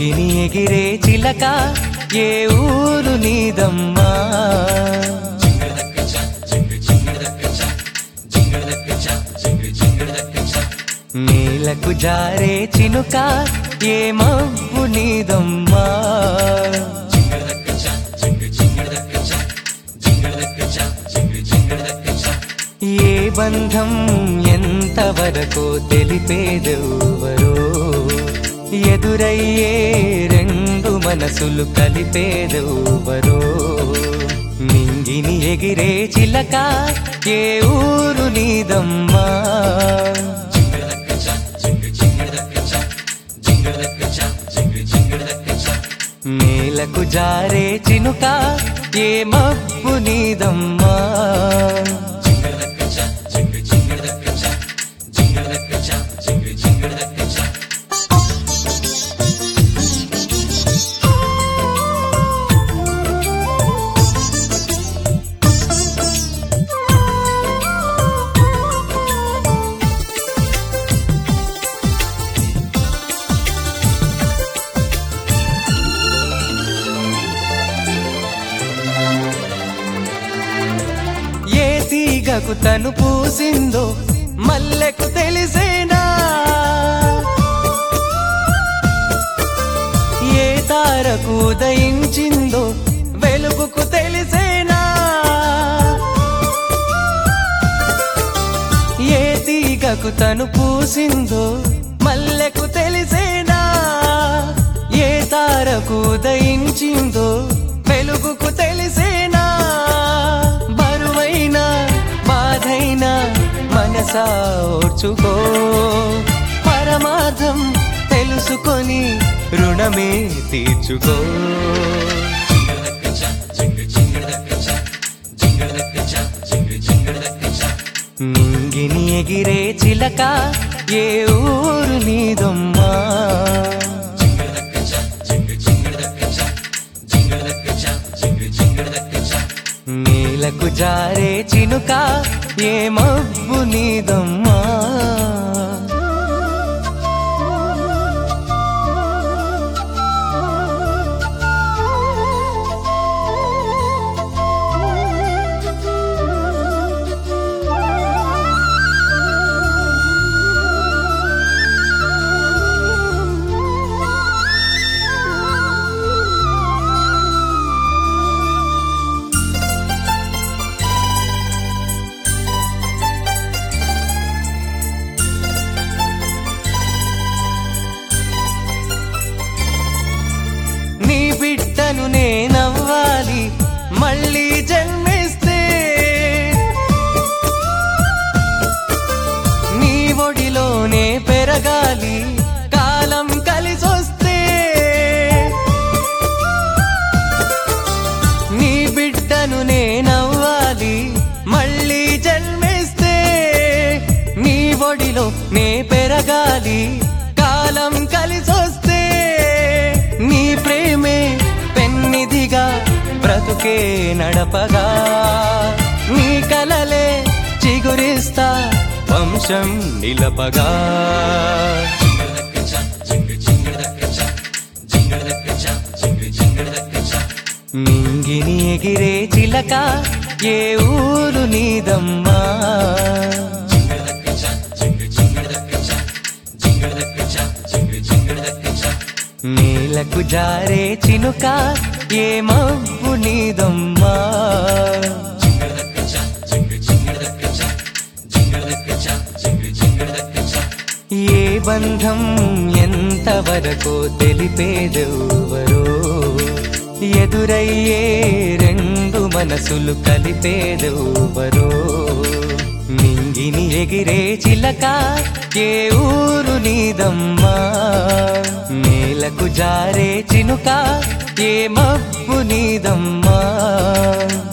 నింగిని ఎగిరే చిలక ఏ ఊరు నీదమ్మా నేలకు జారే చినుక ఏ మబ్బు నీదమ్మా ఏ బంధం ఎంతవరకు తెలిపేదెవ్వరో ఎదురయ్యే రెండు మనసులు కలిపేదెవ్వరో నింగిని ఎగిరే చిలక ఏ ఊరు నీదమ్మా నేలకు జారే చినుక ఏ మబ్బు నీదమ్మా ఏ తీగకు తను పూసిందో మల్లెకు తెలిసేనా ఏ తారకు ఉదయించిందో వెలుగుకు తెలిసేనా ఏ తీగకు తను పూసిందో మల్లెకు తెలిసేనా ఏ తారకు ఉదయించిందో వెలుగుకు తెలిసేనా బరువైన బాధైన మనసా ఓర్చుకో పరమార్థం తెలుసుకొని రుణమే తీర్చుకో నింగిని ఎగిరే చిలక ఏ ఊరు నీదమ్మా నేలకు జారే చినుక ఏ మబ్బు నీదమ్మా నీ బిడ్డను నేనవ్వాలి మళ్ళీ జన్మిస్తే నీ ఒడిలోనే పెరగాలి కాలం కలిసొస్తే నీ బిడ్డను నేనవ్వాలి మళ్ళీ జన్మిస్తే నీ ఒడిలో నే పెరగాలి కాలం కలిసొస్తే నీ ప్రేమే పెన్నిదిగా బ్రతుకే నడపగా నీ కలలే చిగురిస్తా వంశం నిలపగా నింగిని ఎగిరే చిలక ఏ ఊరు నీదమ్మా నేలకు జారే చినుక ఏ మబ్బు నీదమ్మా ఏ బంధం ఎంతవరకు తెలిపేదెవ్వరో ఎదురయ్యే రెండు మనసులు కలిపేదెవ్వరో నింగిని ఎగిరే చిలక ఏ ఊరు నీదమ్మా నేలకు జారే చినుక ఏ మబ్బు నీదమ్మా